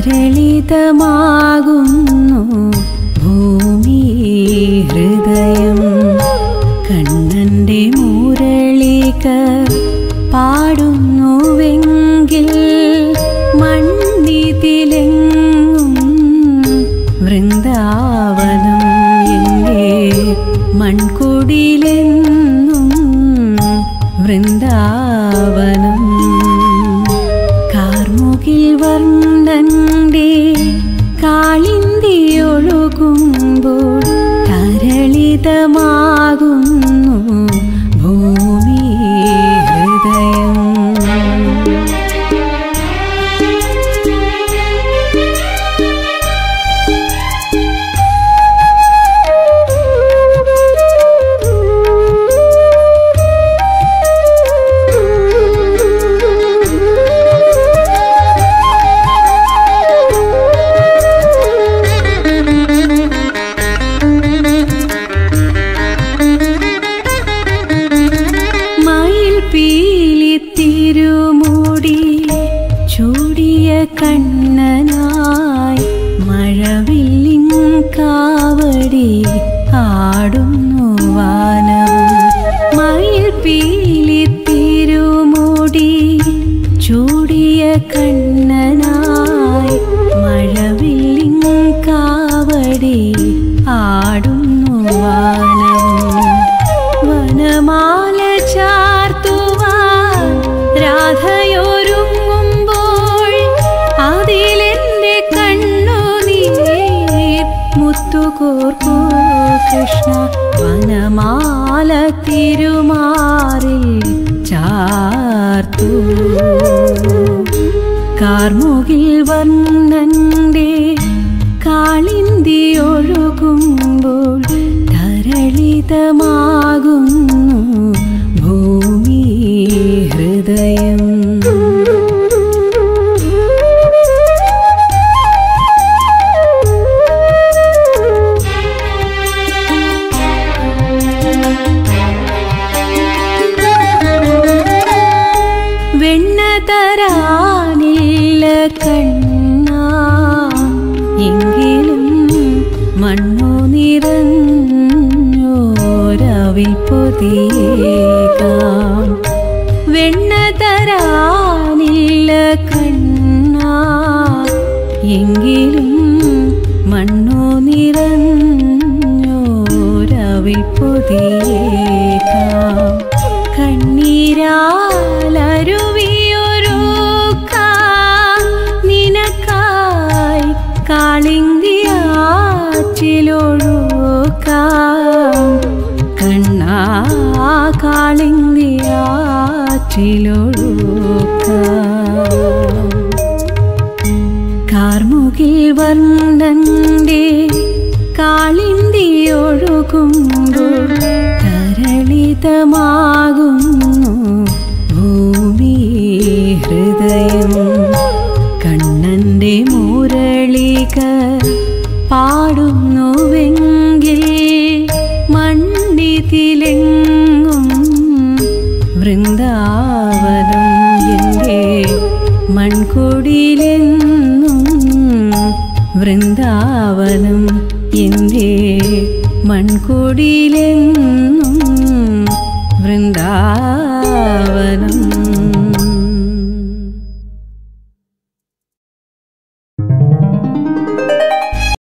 തരളിതമാകുന്നു ഭൂമി ഹൃദയം കണ്ണന്റെ മുരളിക പാടുന്നുവെങ്കിൽ മണ്ണിതിലെങ്ങും വൃന്ദാവനം എൻ്റെ മൺകുടിലെന്നും വൃന്ദാവനം കാർമുകിൽ വർണ്ണന്റെ കാളിന്തി ഒഴുകുമ്പോൾ തരളിതമാകുന്നു ഭൂമി ഹൃദയം മയിൽ പീലി തിരുമൂടി ചൂടിയ കണ്ണനായി മഴവില്ലിൻ കാവടി ആടുന്നു വാനവും മയിൽ പീലി തിരുമൂടി ചൂടിയ കണ്ണനായി മഴവില്ലിൻ കാവടി ആടുന്നു വാനവും വനമാല ചാർത്തുവാൻ രാധയൊരുങ്ങുമ്പോൾ അതിലെന്റെ കണ്ണുനീർ മുത്തുകോർക്കൂ കൃഷ്ണ വനമാല തിരുമാറിൽ ചാർത്തു കാർമുകിൽ വർണ്ണന്റെ കാളിന്തി ഒഴുകുമ്പോൾ തരളിതമാകുന്നു ഭൂമി ഹൃദയം വെണ്ണ തരാനില്ല കണ്ണ എങ്കിലും മണ്ണു നിറഞ്ഞോരവിൽ പൊതിയേകാം വെണ്ണ തരാനില്ല കണ്ണ എങ്കിലും മണ്ണു നിറഞ്ഞോരവിൽ പൊതിയേകാം കണ്ണീരാലരുവിയൊരു നിനക്കായി കാളിന്തിയാറ്റിലൊഴുക്കാം കണ്ണാ കാളിന്തിയാറ്റിലൊഴുക്കാം കാർമുകിൽ വർണ്ണന്റെ കാളിന്തി ഒഴുകുമ്പോൾ തരളിതമാകുന്നു ഭൂമി ഹൃദയം കണ്ണന്റെ മുരളിക പാടുന്നുവെങ്കിൽ മണ്ണിതിലെങ്ങും വൃന്ദാവനം എൻ്റെ മൺകുടിലെന്നും വൃന്ദാവനം എൻ്റെ മൺകുടിലെന്നും വൃന്ദാവനം